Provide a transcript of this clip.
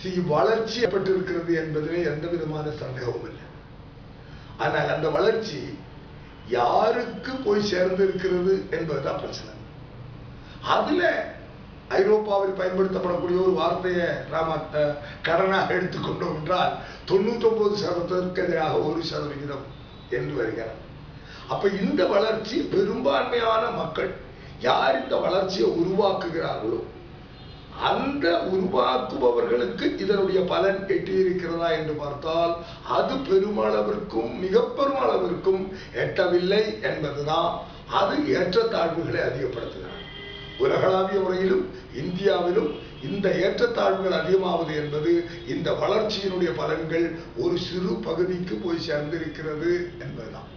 C வளர்ச்சி ஏற்பட்டிருக்கிறது என்பதிலே எந்த விதமான சந்தேகமும் இல்லை ஆனால் அந்த வளர்ச்சி யாருக்கு போய் சேர்ந்திருக்கிறது என்பதுதான் பிரச்சனை அதுல ஐரோப்பாவில் பயன்படுத்தப்படக்கூடிய ஒரு வார்த்தையை நாம அஹ், கடனாக எடுத்துக்கொண்டோம் என்றால் தொண்ணூத்தி ஒன்பது சதவீதத்திற்கு எதிராக ஒரு சதவிகிதம் என்று வருகிறது அப்ப இந்த வளர்ச்சி பெரும்பான்மையான மக்கள் யார் இந்த வளர்ச்சியை உருவாக்குகிறார்களோ அந்த உருவாக்குபவர்களுக்கு இதனுடைய பலன் எட்டியிருக்கிறதா என்று பார்த்தால் அது பெருமளவிற்கும் மிக பெருமளவிற்கும் எட்டவில்லை என்பதுதான் அது ஏற்றத்தாழ்வுகளை அதிகப்படுத்துகிறது உலகளாவிய முறையிலும் இந்தியாவிலும் இந்த ஏற்றத்தாழ்வுகள் அதிகமாவது என்பது இந்த வளர்ச்சியினுடைய பலன்கள் ஒரு சிறு பகுதிக்கு போய் சேர்ந்திருக்கிறது என்பதுதான்